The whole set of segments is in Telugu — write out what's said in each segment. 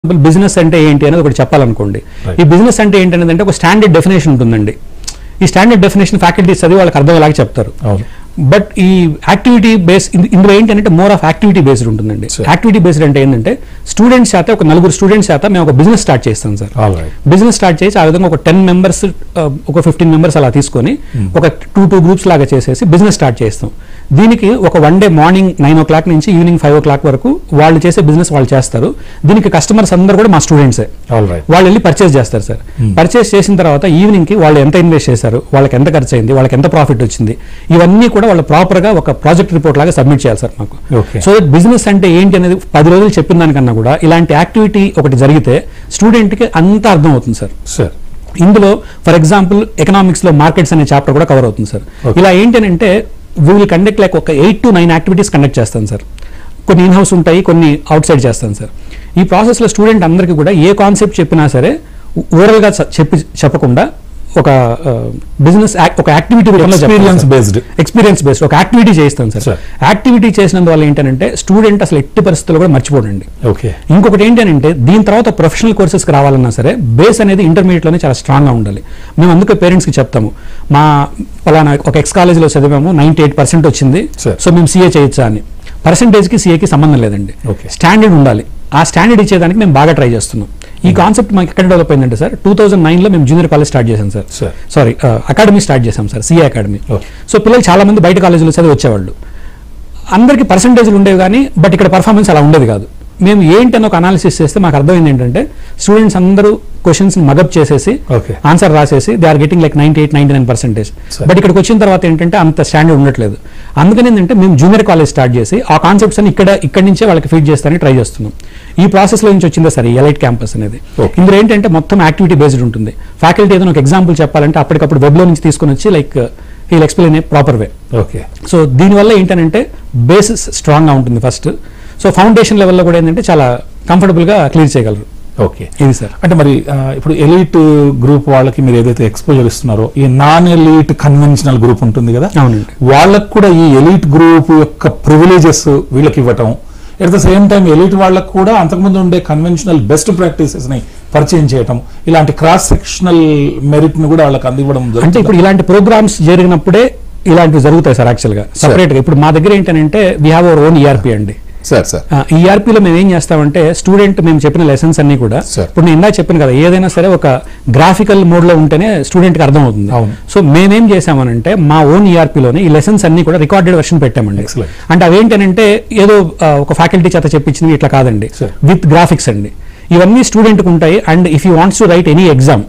బిజినెస్ అంటే ఏంటి అనేది ఒకటి చెప్పాలనుకోండి Right. ఈ బిజినెస్ అంటే ఏంటి అనేది అంటే ఒక స్టాండర్డ్ డెఫినేషన్ ఉంటుందండి ఈ స్టాండర్డ్ డెఫినేషన్ ఫ్యాకల్టీస్ చదివి వాళ్ళకి అర్థమయ్యేలాగా చెప్తారు అవును బట్ ఈ యాక్టివిటీ బేస్ ఇందులో ఏంటంటే మోర్ ఆఫ్ యాక్టివిటీ బేస్డ్ ఉంటుందండి Sure. యాక్టివిటీ బేస్డ్ అంటే ఏంటంటే స్టూడెంట్స్ చేత ఒక నలుగురు స్టూడెంట్స్ చేత మేము ఒక బిజినెస్ స్టార్ట్ చేస్తాం sir all right business start చేసి ఆ విధంగా ఒక టెన్ మెంబర్స్ ఒక ఫిఫ్టీన్ మెంబర్స్ అలా తీసుకొని ఒక టూ టూ గ్రూప్స్ లాగా చేసేసి బిజినెస్ స్టార్ట్ చేస్తాం దీనికి ఒక one day morning nine o'clock నుంచి ఈవినింగ్ ఫైవ్ ఓ క్లాక్ వరకు వాళ్ళు చేసే బిజినెస్ వాళ్ళు చేస్తారు దీనికి కస్టమర్స్ అందరూ కూడా మా స్టూడెంట్సే ఆల్ రైట్ వాళ్ళు వెళ్ళి పర్చేస్ చేస్తారు సార్ పర్చేస్ చేసిన తర్వాత ఈవినింగ్ కి వాళ్ళు ఎంత ఇన్వెస్ట్ చేశారు వాళ్ళకి ఎంత ఖర్చు అయింది వాళ్ళకి ఎంత ప్రాఫిట్ వచ్చింది ఇవన్నీ కూడా వాళ్ళు ప్రాపర్ గా ఒక ప్రాజెక్ట్ రిపోర్ట్ లాగా సబ్మిట్ చేయాలి సార్ మాకు Okay. సో దట్ బిజినెస్ అంటే ఏంటి అనేది పది రోజులు చెప్పిన దానికన్నా కూడా ఇలాంటి యాక్టివిటీ ఒకటి జరిగితే స్టూడెంట్ కి అంత అర్థం అవుతుంది సార్ సార్ ఇందులో ఫర్ ఎగ్జాంపుల్ ఎకనామిక్స్ లో మార్కెట్స్ అనే చాప్టర్ కూడా కవర్ అవుతుంది సార్ Okay. ఇలా ఏంటంటే వీ విల్ కండక్ట్ లైక్ ఒక eight to nine activities conduct చేస్తాను సార్ కొన్ని ఇన్ హౌస్ ఉంటాయి కొన్ని అవుట్ సైడ్ చేస్తాను సార్ ఈ ప్రాసెస్లో స్టూడెంట్ అందరికీ కూడా ఏ కాన్సెప్ట్ చెప్పినా సరే ఓవరాల్గా చెప్పి చెప్పకుండా ఒక బిజినెస్ ఒక activity experience based experience based ఒక యాక్టివిటీ చేస్తాను సార్ Sure. యాక్టివిటీ చేసినందువల్ల ఏంటంటే స్టూడెంట్ అసలు ఎట్టి పరిస్థితుల్లో కూడా మర్చిపోడండి ఓకే ఇంకొకటి ఏంటంటే దీని తర్వాత ప్రొఫెషనల్ కోర్సెస్కి రావాలన్నా సరే బేస్ అనేది ఇంటర్మీడియట్లోనే చాలా స్ట్రాంగ్గా ఉండాలి మేము అందుకే పేరెంట్స్కి చెప్తాము మా పలానా ఒక ఎక్స్ కాలేజీలో చదివాము నైంటీ ఎయిట్ పర్సెంట్ వచ్చింది Sure. సో మేము సీఏ చేయొచ్చా అని పర్సంటేజ్కి సీఏకి సంబంధం లేదండి Okay. స్టాండర్డ్ ఉండాలి ఆ స్టాండర్డ్ ఇచ్చేదానికి మేము బాగా ట్రై చేస్తున్నాం ఈ కాన్సెప్ట్ మాకు ఎక్కడ డెవలప్ అయిందంటే సార్ టూ థౌసండ్ నైన్లో మేము జూనియర్ కాలేజ్ స్టార్ట్ చేశాం sir Sure. Sorry academy start చేశాం sir CA academy Okay. So పిల్లలు చాలా మంది బయట కాలేజీలో చదివి వచ్చేవాళ్ళు అందరికీ పర్సంటేజ్లు ఉండేవి కానీ బట్ ఇక్కడ పర్ఫార్మెన్స్ అలా ఉండేది కాదు మేము ఏంటని ఒక అనాలిసిస్ చేస్తే మాకు అర్థమైంది ఏంటంటే స్టూడెంట్స్ అందరూ క్వశ్చన్స్ మగప్ చేసేసి Okay. ఆన్సర్ రాసేసి they are getting like ninety eight ninety nine percentage Sir. But ఇక్కడికి వచ్చిన తర్వాత ఏంటంటే అంత స్టాండర్డ్ ఉండట్లేదు అందుకని ఏంటంటే మేము జూనియర్ కాలేజ్ స్టార్ట్ చేసి ఆ కాన్సెప్ట్స్ అని ఇక్కడ ఇక్కడి నుంచే వాళ్ళకి ఫీడ్ చేస్తానికి ట్రై చేస్తున్నాం ఈ ప్రాసెస్ లో నుంచి వచ్చిందే సరే ఎలైట్ క్యాంపస్ అనేది Okay. ఇందులో ఏంటంటే మొత్తం యాక్టివిటీ బేస్డ్ ఉంటుంది ఫ్యాకల్టీ ఏదైనా ఒక ఎగ్జాంపుల్ చెప్పాలంటే అప్పటికప్పుడు వెబ్లో నుంచి తీసుకొని వచ్చి లైక్ ఈ explain a proper way okay so దీనివల్ల ఏంటంటే బేసిస్ స్ట్రాంగ్గా ఉంటుంది ఫస్ట్ సో ఫౌండేషన్ లెవెల్లో కూడా ఏంటంటే చాలా కంఫర్టబుల్గా క్లియర్ చేయగలరు ఓకే ఇది సార్ అంటే మరి ఆ, ఇప్పుడు ఎలీట్ గ్రూప్ వాళ్ళకి మీరు ఏదైతే ఎక్స్పోజర్ ఇస్తున్నారో ఈ నాన్ ఎలీట్ కన్వెన్షనల్ గ్రూప్ ఉంటుంది కదా అవునండి వాళ్ళకు కూడా ఈ ఎలీట్ గ్రూప్ యొక్క ప్రివిలేజెస్ వీళ్ళకి ఇవ్వటం at the same time elite వాళ్ళకు కూడా అంతకుముందు ఉండే కన్వెన్షనల్ బెస్ట్ ప్రాక్టీసెస్ ని పరిచయం చేయటం ఇలాంటి క్రాస్ సెక్షనల్ మెరిట్ ని కూడా వాళ్ళకి అందివ్వడం అంటే జరుగుతుంది ఇప్పుడు ఇలాంటి ప్రోగ్రామ్స్ జరిగినప్పుడే ఇలాంటివి జరుగుతాయి సార్ యాక్చువల్గా సపరేట్గా ఇప్పుడు మా దగ్గర ఏంటంటే we have our own ERP అండి సార్ సార్ ఈ ఈఆర్పీలో మేము ఏం చేస్తామంటే స్టూడెంట్ మేము చెప్పిన లెసన్స్ అన్ని కూడా Sir. ఇప్పుడు నేను ఇందాక చెప్పాను కదా ఏదైనా సరే ఒక గ్రాఫికల్ మోడ్ లో ఉంటేనే స్టూడెంట్ కి అర్థం అవుతుంది అవును. సో మేమేం చేసామనంటే మా ఓన్ ఈఆర్పీలోనే ఈ లెసన్స్ అన్ని కూడా రికార్డెడ్ వర్షన్ పెట్టామండి Excellent. అంటే అవేంటనంటే ఏదో ఆ, ఒక ఫ్యాకల్టీ చేత చెప్పించింది ఇట్లా కాదండి Sir. విత్ గ్రాఫిక్స్ అండి ఇవన్నీ స్టూడెంట్కి ఉంటాయి and if you wants to write any exam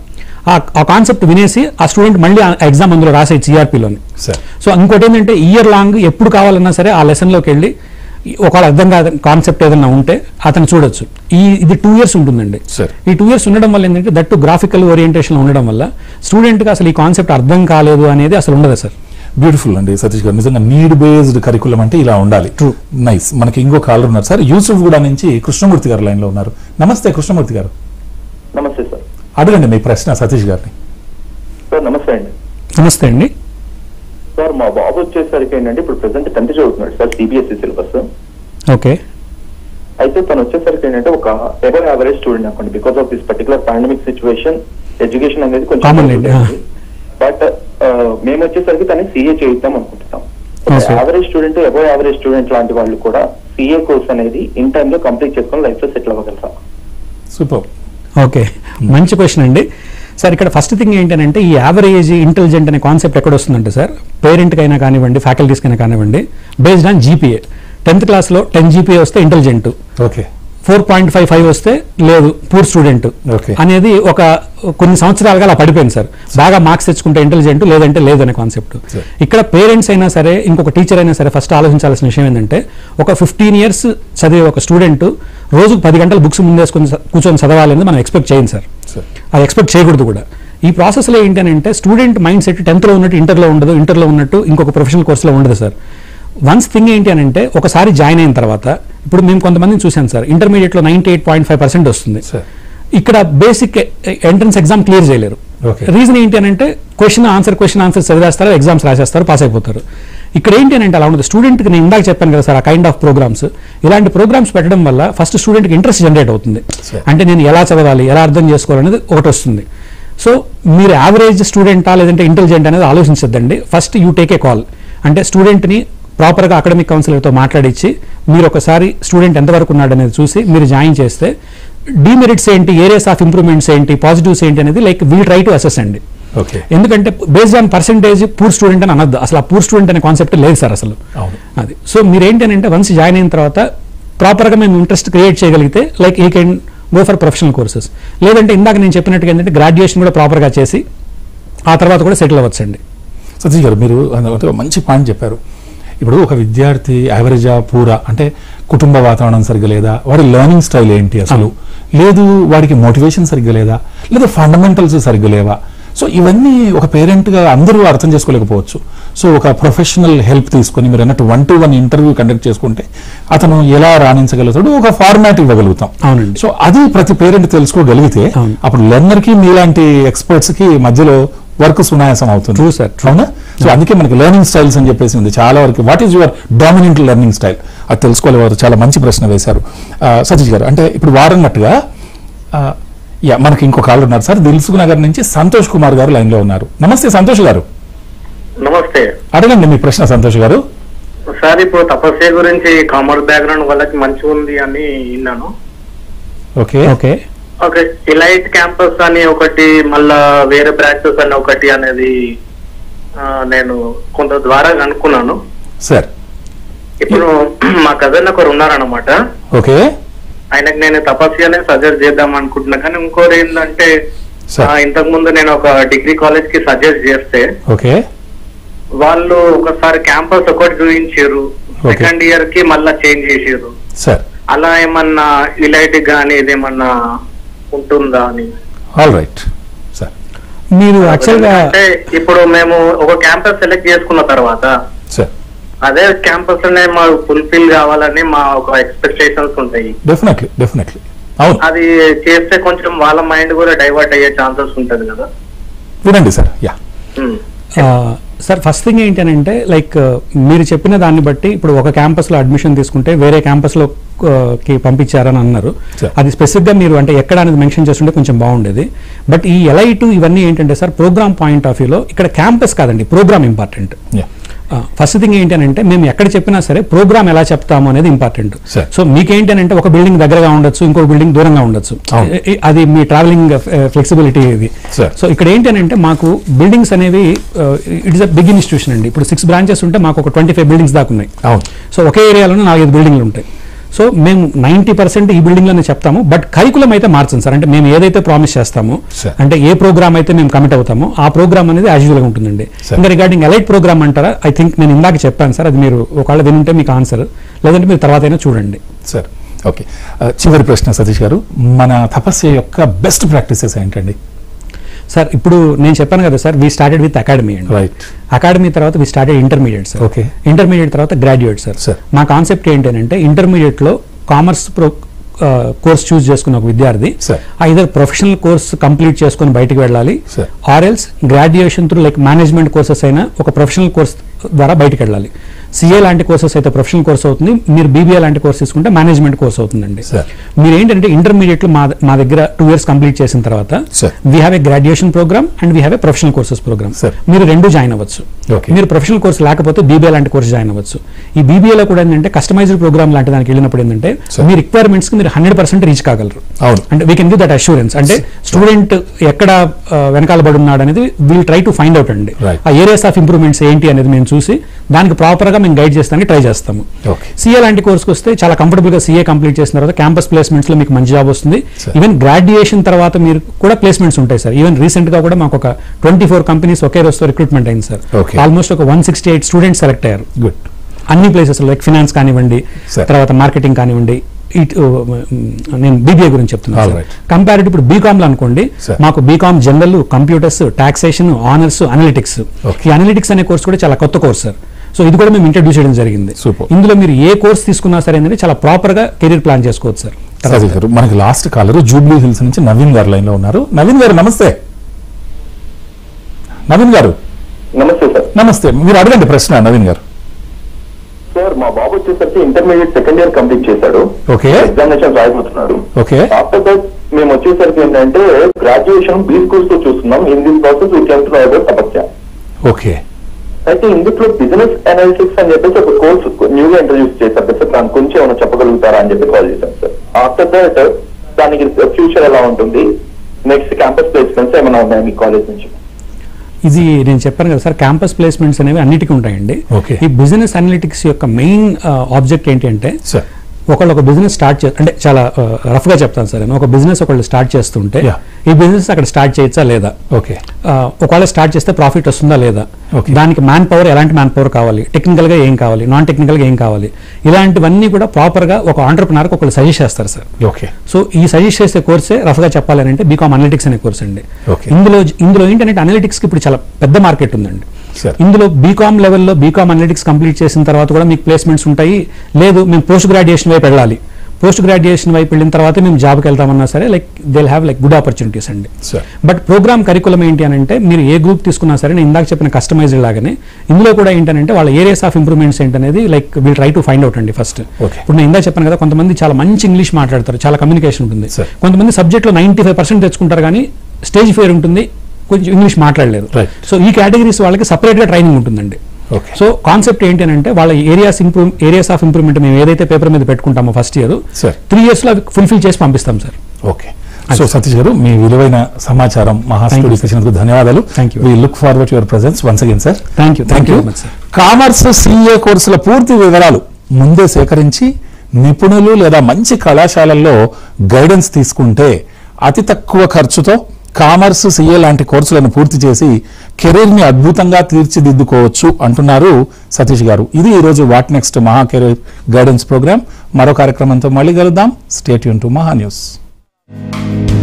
ఆ కాన్సెప్ట్ వినేసి ఆ స్టూడెంట్ మళ్ళీ ఆ ఎగ్జామ్ అందులో రాసేయచ్చు ఈఆర్పీలోని సార్ సో ఇంకోటి ఏంటంటే ఇయర్ లాంగ్ ఎప్పుడు కావాలన్నా సరే ఆ లెసన్లోకి వెళ్ళి ఒకవేళ అర్థం కాదు కాన్సెప్ట్ ఏదైనా ఉంటే అతను చూడొచ్చు ఈ ఇది టూ ఇయర్స్ ఉంటుందండి Sir. ఈ టూ ఇయర్స్ ఉండడం వల్ల ఏంటంటే దట్టు గ్రాఫికల్ ఓరియంటేషన్ ఉండడం వల్ల స్టూడెంట్కి అసలు ఈ కాన్సెప్ట్ అర్థం కాలేదు అనేది అసలు ఉండదు సార్ బ్యూటిఫుల్ అండి సతీష్ గారు నిజంగా నీడ్ బేస్డ్ కరికులం అంటే ఇలా ఉండాలి True. నైస్ మనకి ఇంకో కాలర్ ఉన్నారు సార్ యూసుఫ్ కూడా నుంచి కృష్ణమూర్తి గారు లైన్ లో ఉన్నారు నమస్తే కృష్ణమూర్తి గారు నమస్తే సార్ అడగండి మీ ప్రశ్న సతీష్ గారిని సార్ నమస్తే అండి నమస్తే అండి సార్ మా బాబు వచ్చేసరికి ఏంటంటే ఇప్పుడు ప్రెసెంట్ టెన్త్ చదువుతున్నాడు సార్ సిబిఎస్ఈ సిలబస్ ఓకే అయితే తను వచ్చేసరికి ఏంటంటే ఒక ఎవర్ యావరేజ్ స్టూడెంట్ అనుకోండి because of this particular pandemic situation education అనేది Common కొంచెం లేండి, ఆ. బట్ మేము వచ్చేసరికి తనని సీఏ చేయిద్దాం అనుకుంటున్నాం ఆ, sir. Average student ever average student లాంటి వాళ్ళు కూడా సిఏ కోర్స్ అనేది ఇన్ టైమ్ లో కంప్లీట్ చేసుకొని లైఫ్ లో సెటిల్ అవ్వగలరా సూపర్ ఓకే మంచి క్వశ్చన్ అండి సార్ ఇక్కడ ఫస్ట్ థింగ్ ఏంటంటే ఈ యావరేజ్ ఇంటెలిజెంట్ అనే కాన్సెప్ట్ ఎక్కడ వస్తుందంటే సార్ పేరెంట్కైనా కానివ్వండి ఫ్యాకల్టీస్కైనా కానివ్వండి బేస్డ్ ఆన్ జీపీఏ టెన్త్ క్లాస్లో టెన్ జీపీఏ వస్తే intelligent okay four point five five వస్తే లేదు పూర్ స్టూడెంట్ Okay. అనేది ఒక కొన్ని సంవత్సరాలుగా అలా పడిపోయింది సార్ బాగా మార్క్స్ తెచ్చుకుంటే ఇంటెలిజెంట్ లేదంటే లేదు అనే కాన్సెప్ట్ Sure. ఇక్కడ పేరెంట్స్ అయినా సరే ఇంకొక టీచర్ అయినా సరే ఫస్ట్ ఆలోచించాల్సిన విషయం ఏంటంటే ఒక ఫిఫ్టీన్ ఇయర్స్ చదివే ఒక స్టూడెంట్ రోజుకు పది గంటలు బుక్స్ ముందేసుకొని చ- కూర్చొని చదవాలి అనేది మనం ఎక్స్పెక్ట్ చేయండి సార్ సార్ అది ఎక్స్పెక్ట్ చేయకూడదు కూడా ఈ ప్రాసెస్లో ఏంటంటే స్టూడెంట్ మైండ్ సెట్ టెన్త్లో ఉన్నట్టు ఇంటర్లో ఉండదు ఇంటర్లో ఉన్నట్టు ఇంకొక ప్రొఫెషనల్ కోర్సులో ఉండదు సార్ వన్స్ థింగ్ ఏంటి అని అంటే ఒకసారి జాయిన్ అయిన తర్వాత ఇప్పుడు మేము కొంతమందిని చూశాను సార్ ఇంటర్మీడియట్లో ninety eight point five percent వస్తుంది సార్ ఇక్కడ బేసిక్ ఎంట్రన్స్ ఎగ్జామ్ క్లియర్ చేయలేరు Okay. రీజన్ ఏంటి అని అంటే క్వశ్చన్ ఆన్సర్ క్వశ్చన్ ఆన్సర్ చదివేస్తారు ఎగ్జామ్స్ రాసేస్తారు పాస్ అయిపోతారు ఇక్కడ ఏంటి అని అంటే అలా ఉండదు స్టూడెంట్కి నేను ఇందాక చెప్పాను కదా సార్ ఆ కైండ్ ఆఫ్ ప్రోగ్రామ్స్ ఇలాంటి ప్రోగ్రామ్స్ పెట్టడం వల్ల ఫస్ట్ స్టూడెంట్కి ఇంట్రెస్ట్ జనరేట్ అవుతుంది Sure. అంటే నేను ఎలా చదవాలి ఎలా అర్థం చేసుకోవాలనేది ఒకటి వస్తుంది సో మీరు యావరేజ్ స్టూడెంటా లేదంటే ఇంటెలిజెంట్ అనేది ఆలోచించద్దండి first you take a call అంటే స్టూడెంట్ని ప్రాపర్గా అకాడమిక్ కౌన్సిలర్తో మాట్లాడించి మీరు ఒకసారి స్టూడెంట్ ఎంతవరకు ఉన్నాడు అనేది చూసి మీరు జాయిన్ చేస్తే డిమెరిట్స్ ఏంటి ఏరియాస్ ఆఫ్ ఇంప్రూవ్మెంట్స్ ఏంటి పాజిటివ్స్ ఏంటి అనేది like we'll try to assess అండి ఓకే ఎందుకంటే based on percentage poor student అని అనొద్దు అసలు ఆ పూర్ స్టూడెంట్ అనే కాన్సెప్ట్ లేదు సార్ అసలు అవును అది సో మీరేంటి అని అంటే వన్స్ జాయిన్ అయిన తర్వాత ప్రాపర్గా మేము ఇంట్రెస్ట్ క్రియేట్ చేయగలిగితే లైక్ ఈ can go for professional courses లేదంటే ఇందాక నేను చెప్పినట్టుగా ఏంటంటే గ్రాడ్యుయేషన్ కూడా ప్రాపర్గా చేసి ఆ తర్వాత కూడా సెటిల్ అవ్వచ్చండి సతీష్ గారు మీరు అంటే ఒక మంచి పాయింట్ చెప్పారు ఇప్పుడు ఒక విద్యార్థి యావరేజా పూరా అంటే కుటుంబ వాతావరణం సరిగ్గా లేదా వాడి లెర్నింగ్ స్టైల్ ఏంటి అసలు లేదు వాడికి మోటివేషన్ సరిగ్గా లేదా లేదా ఫండమెంటల్స్ సరిగ్గా లేవా సో ఇవన్నీ ఒక పేరెంట్ గా అందరూ అర్థం చేసుకోలేకపోవచ్చు సో ఒక ప్రొఫెషనల్ హెల్ప్ తీసుకొని మీరు అన్నట్టు one to one interview conduct చేసుకుంటే అతను ఎలా రాణించగలుగుతాడు ఒక ఫార్మాట్ ఇవ్వగలుగుతాం అవునండి. సో అది ప్రతి పేరెంట్ తెలుసుకోగలిగితే అవును. అప్పుడు లెర్నర్ కి మీలాంటి ఎక్స్పర్ట్స్ కి మధ్యలో వర్క్ సునాయాసం అవుతుంది True, sir. True. అవునా సో అందుకే మనకి లెర్నింగ్ స్టైల్స్ అని చెప్పేసి ఉంది చాలా వరకు what is your dominant learning style అది తెలుసుకోవాలి వారు చాలా మంచి ప్రశ్న వేశారు ఆ, సతీష్ గారు అంటే ఇప్పుడు వారన్నట్టుగా ఆ, యా మనకి ఇంకొక కాళ్ళు ఉన్నారు సార్ దిల్సుఖ్ నగర్ నుంచి సంతోష్ కుమార్ గారు లైన్ లో ఉన్నారు నమస్తే సంతోష్ గారు నమస్తే అడగండి మీ ప్రశ్న సంతోష్ గారు సార్ ఇప్పుడు తపస్య గురించి కామర్స్ బ్యాక్గ్రౌండ్ వాళ్ళకి మంచిగా ఉంది అని విన్నాను okay okay okay elite campus అని ఒకటి మళ్ళా వేరే బ్రాంచెస్ అని ఒకటి అనేది ఆ, నేను కొంత ద్వారా కనుక్కున్నాను సార్ ఇప్పుడు మా కజన్ ఒకరు ఉన్నారనమాట ఓకే ఆయనకు నేను తపస్యనే సజెస్ట్ చేద్దాం అనుకుంటున్నా కానీ ఇంకోటి ఏంటంటే సార్ ఇంతకు ముందు నేను ఒక డిగ్రీ కాలేజ్ కి సజెస్ట్ చేస్తే ఓకే వాళ్ళు ఒకసారి క్యాంపస్ ఒకటి చూపించారు Okay. సెకండ్ ఇయర్ కి మళ్ళా చేంజ్ చేసారు సార్ అలా ఏమన్నా ఇలైట్ గానీ ఇదేమన్నా ఉంటుందా అని ఆల్ రైట్ సార్ మీరు యాక్చువల్గా అంటే ఇప్పుడు మేము ఒక క్యాంపస్ సెలెక్ట్ చేసుకున్న తర్వాత సార్ అదే క్యాంపస్ లోనే మా ఫుల్ఫిల్ కావాలని మా ఒక ఎక్స్పెక్టేషన్స్ ఉంటాయి డెఫినెట్లీ డెఫినెట్లీ అవును అది చేస్తే కొంచెం వాళ్ళ మైండ్ కూడా డైవర్ట్ అయ్యే ఛాన్సెస్ ఉంటది కదా వినండి sir yeah um. Sir first thing ఏంటంటే లైక్ మీరు చెప్పిన దాన్ని బట్టి ఇప్పుడు ఒక క్యాంపస్లో అడ్మిషన్ తీసుకుంటే వేరే క్యాంపస్లో కి పంపించారని అన్నారు Sure. అది స్పెసిఫిక్గా మీరు అంటే ఎక్కడ అనేది మెన్షన్ చేస్తుంటే కొంచెం బాగుండేది బట్ ఈ ఎలైట్ ఇవన్నీ ఏంటంటే సార్ ప్రోగ్రామ్ పాయింట్ ఆఫ్ వ్యూలో ఇక్కడ క్యాంపస్ కాదండి program important yeah first thing ఏంటి అని అంటే మేము ఎక్కడ చెప్పినా సరే ప్రోగ్రామ్ ఎలా చెప్తాము అనేది ఇంపార్టెంట్ Sure. సో మీకేంటి అని అంటే ఒక బిల్డింగ్ దగ్గరగా ఉండొచ్చు ఇంకో బిల్డింగ్ దూరంగా ఉండొచ్చు అవును. ఏ- ఏ- అది మీ ట్రావెలింగ్ ఫ్లెక్సిబిలిటీ ఇది Sure. సో ఇక్కడ ఏంటి అని అంటే మాకు బిల్డింగ్స్ అనేవి ఇట్స్ అ బిగ్ ఇన్స్టిట్యూషన్ అండి ఇప్పుడు సిక్స్ బ్రాంచెస్ ఉంటే మాకు ఒక ట్వంటీ ఫైవ్ బిల్డింగ్స్ దాకా ఉన్నాయి అవును సో ఒకే ఏరియాలోనే నాలుగైదు బిల్డింగ్లు ఉంటాయి సో మేము నైంటీ పర్సెంట్ ఈ బిల్డింగ్లోనే చెప్తాము బట్ కరికులం అయితే మార్చం సార్ అంటే మేము ఏదైతే ప్రామిస్ చేస్తామో Sure. అంటే ఏ ప్రోగ్రామ్ అయితే మేము కమిట్ అవుతామో ఆ ప్రోగ్రామ్ అనేది యాజ్ గా ఉంటుందండి Sure. ఇంకా రిగార్డింగ్ ఎలైట్ ప్రోగ్రామ్ అంటారా ఐ థింక్ నేను ఇందాక చెప్పాను సార్ అది మీరు ఒకవేళ వినుంటే మీకు ఆన్సర్ లేదంటే మీరు తర్వాత అయినా చూడండి సార్ ఓకే ఆ, చివరి ప్రశ్న సతీష్ గారు మన తపస్య యొక్క బెస్ట్ ప్రాక్టీసెస్ ఏంటండి సార్ ఇప్పుడు నేను చెప్పాను కదా sir we started with academy అండి రైట్ అకాడమీ తర్వాత we started intermediate sir Okay. Intermediate తర్వాత గ్రాడ్యుయేట్ సార్ Sir. మా కాన్సెప్ట్ ఏంటంటే ఇంటర్మీడియట్ లో కామర్స్ ప్రో కోర్స్ చూస్ చేసుకున్న ఒక విద్యార్థి Sir. Either professional course complete చేసుకుని బయటికి వెళ్ళాలి Sir. Or else graduation through like management courses అయినా ఒక ప్రొఫెషనల్ కోర్స్ ద్వారా బయటికి వెళ్ళాలి సిఏ లాంటి కోర్సెస్ అయితే ప్రొఫెషనల్ కోర్స్ అవుతుంది మీరు బీబీఏ లాంటి కోర్స్ తీసుకుంటే మేనేజ్మెంట్ కోర్స్ అవుతుందండి Sir. మీరు ఏంటంటే ఇంటర్మీడియట్ లో మా మా దగ్గర టూ ఇయర్స్ కంప్లీట్ చేసిన తర్వాత Sir. We have a graduation program and we have a professional courses program Sir. మీరు రెండు జాయిన్ అవ్వచ్చు Okay. మీరు ప్రొఫెషనల్ కోర్స్ లేకపోతే బీబీఏ లాంటి కోర్స్ జాయిన్ అవ్వచ్చు ఈ బీబీఏలో కూడా ఏంటంటే కస్టమైజ్డ్ ప్రోగ్రామ్ లాంటి దానికి వెళ్ళినప్పుడు ఏంటంటే Sir. మీ రిక్వైర్మెంట్స్ కి మీరు హండ్రెడ్ పర్సెంట్ రీచ్ కాగలరు అవును అంటే we can give that assurance అంటే స్టూడెంట్ ఎక్కడ ఆ, వెనకాల పడి ఉన్నాడు అనేది we'll try to find out అండి Right. ఆ ఏరియాస్ ఆఫ్ ఇంప్రూవ్మెంట్స్ ఏంటి అనేది మేము చూసి దానికి ప్రాపర్ గా మేము గైడ్ చేస్తానికి ట్రై చేస్తాము ఓకే సీఏ లాంటి కోర్స్కి వస్తే చాలా కంఫర్టబుల్ గా సీఏ కంప్లీట్ చేసిన తర్వాత క్యాంపస్ ప్లేస్మెంట్స్ లో మీకు మంచి జాబ్ వస్తుంది Sir. ఈవెన్ గ్రాడ్యుయేషన్ తర్వాత మీరు కూడా ప్లేస్మెంట్స్ ఉంటాయి సార్ ఈవెన్ రీసెంట్ గా కూడా మాకు ఒక ట్వంటీ ఫోర్ కంపెనీస్ ఒకే రోజుతో రిక్రూట్మెంట్ అయింది సార్ Okay. ఆల్మోస్ట్ ఒక one sixty eight students select అయ్యారు గుడ్ అన్ని ప్లేసెస్ లైక్ ఫినాన్స్ కానివ్వండి Sir. తర్వాత మార్కెటింగ్ కానివ్వండి ఇటు నేను బీబీఏ గురించి All చెప్తున్నాను right. కంపారిటివ్ ఇప్పుడు బీకామ్ లో అనుకోండి Sir. మాకు BCom general computers taxation honours analytics Okay. ఈ అనలిటిక్స్ అనే కోర్స్ కూడా చాలా కొత్త కోర్స్ సార్ సో ఇది కూడా మేము ఇంట్రడ్యూస్ చేయడం జరిగింది Super. ఇందులో మీరు ఏ కోర్స్ తీసుకున్నా సరే ఏంటంటే చాలా ప్రాపర్ గా కెరీర్ ప్లాన్ చేసుకోవచ్చు సార్ సతీష్ గారు మనకి లాస్ట్ కాలర్ జూబ్లీ హిల్స్ నుంచి నవీన్ గారు లైన్ లో ఉన్నారు నవీన్ గారు నమస్తే నవీన్ గారు నమస్తే సార్ నమస్తే మీరు అడగండి ప్రశ్న నవీన్ గారు సార్ మా బాబు వచ్చేసరికి ఇంటర్మీడియట్ సెకండ్ ఇయర్ కంప్లీట్ చేశాడు ఓకే ఎగ్జామినేషన్ రాయబోతున్నాడు ఓకే ఆఫ్టర్ దట్ మేము వచ్చేసరికి ఏంటంటే గ్రాడ్యుయేషన్ బీ స్కూల్స్ లో చూస్తున్నాం in this process we can to సమస్య ఓకే అయితే ఇందులో బిజినెస్ అనాలిటిక్స్ అని చెప్పేసి ఒక కోర్స్ న్యూగా ఇంట్రడ్యూస్ చేశారు సార్ దాని గురించి ఏమైనా చెప్పగలుగుతారా అని చెప్పి కాల్ చేశాను సార్ ఆఫ్టర్ దట్ దానికి ఫ్యూచర్ ఎలా ఉంటుంది నెక్స్ట్ క్యాంపస్ ప్లేస్మెంట్స్ ఏమైనా ఉన్నాయా మీ కాలేజ్ నుంచి ఇది నేను చెప్పాను కదా సార్ క్యాంపస్ ప్లేస్మెంట్స్ అనేవి అన్నిటికీ ఉంటాయండి Okay. ఈ బిజినెస్ అనలిటిక్స్ యొక్క మెయిన్ ఆబ్జెక్ట్ ఏంటి అంటే సార్ ఒకళ్ళు ఒక బిజినెస్ స్టార్ట్ చే అంటే చాలా రఫ్ గా చెప్తాను సార్ నేను ఒక బిజినెస్ ఒకళ్ళు స్టార్ట్ చేస్తుంటే Yeah. ఈ బిజినెస్ అక్కడ స్టార్ట్ చేయొచ్చా లేదా ఓకే ఆ, ఒకవేళ స్టార్ట్ చేస్తే ప్రాఫిట్ వస్తుందా లేదా Okay. దానికి మ్యాన్ పవర్ ఎలాంటి మ్యాన్ పవర్ కావాలి టెక్నికల్ గా ఏం కావాలి నాన్ టెక్నికల్ గా ఏం కావాలి ఇలాంటివన్నీ కూడా ప్రాపర్ గా ఒక ఆంటర్ప్రినర్ ఒకళ్ళు సజెస్ట్ చేస్తారు సార్ ఓకే సో ఈ సజెస్ట్ చేసే కోర్సే రఫ్ గా చెప్పాలని అంటే బీకామ్ అనలిటిక్స్ అనే కోర్స్ అండి Okay. ఇందులో ఇందులో ఏంటంటే అనలిటిక్స్ కి ఇప్పుడు చాలా పెద్ద మార్కెట్ ఉందండి Sure. ఇందులో బీకామ్ లెవెల్లో బీకామ్ అనలిటిక్స్ కంప్లీట్ చేసిన తర్వాత కూడా మీకు ప్లేస్మెంట్స్ ఉంటాయి లేదు మేము పోస్ట్ గ్రాడ్యుయేషన్ వైపు వెళ్ళాలి పోస్ట్ గ్రాడ్యుయేషన్ వైపు వెళ్ళిన తర్వాత మేము జాబ్కి వెళ్తామన్నా సరే like they have like good opportunities అండి Sure. బట్ ప్రోగ్రామ్ కరికులం ఏంటి అని అంటే మీరు ఏ గ్రూప్ తీసుకున్నా సరే నేను ఇందాక చెప్పిన కస్టమైజ్డ్ లాగానే ఇందులో కూడా ఏంటంటే వాళ్ళ ఏరియాస్ ఆఫ్ ఇంప్రూవ్మెంట్స్ ఏంటనేది like will try to find out అండి ఫస్ట్ Okay. ఇప్పుడు నేను ఇందాక చెప్పాను కదా కొంతమంది చాలా మంచి ఇంగ్లీష్ మాట్లాడతారు చాలా కమ్యూనికేషన్ ఉంటుంది Sir. కొంతమంది సబ్జెక్ట్లో నైంటీ ఫైవ్ పర్సెంట్ తెచ్చుకుంటారు కానీ స్టేజ్ ఫేర్ ఉంటుంది కొంచెం ఇంగ్లీష్ మాట్లాడలేరు Right. సో ఈ కేటగిరీస్ వాళ్ళకి సపరేట్గా ట్రైనింగ్ ఉంటుందండి ఓకే సో కాన్సెప్ట్ ఏంటి అని అంటే వాళ్ళ areas improve areas of improvement మేము ఏదైతే పేపర్ మీద పెట్టుకుంటామో ఫస్ట్ ఇయర్ Sir. త్రీ ఇయర్స్లో అవి ఫుల్ఫిల్ చేసి పంపిస్తాం సార్ ఓకే సో సతీష్ గారు మీ విలువైన సమాచారం మా Thank you, హాస్పిటల్ sir. ఇచ్చినందుకు ధన్యవాదాలు Thank you. We look forward your presence once again sir Thank you. Thank you very much, sir. Commerce CA కోర్సుల పూర్తి వివరాలు ముందే సేకరించి నిపుణులు లేదా మంచి కళాశాలల్లో గైడెన్స్ తీసుకుంటే అతి తక్కువ ఖర్చుతో కామర్స్ సిఏ లాంటి కోర్సులను పూర్తి చేసి కెరీర్ ని అద్భుతంగా తీర్చిదిద్దుకోవచ్చు అంటున్నారు సతీష్ గారు ఇది ఈరోజు what next Maha career guidance program మరో కార్యక్రమంతో మళ్ళీ కలుద్దాం స్టేట్ యూన్ టు మహా న్యూస్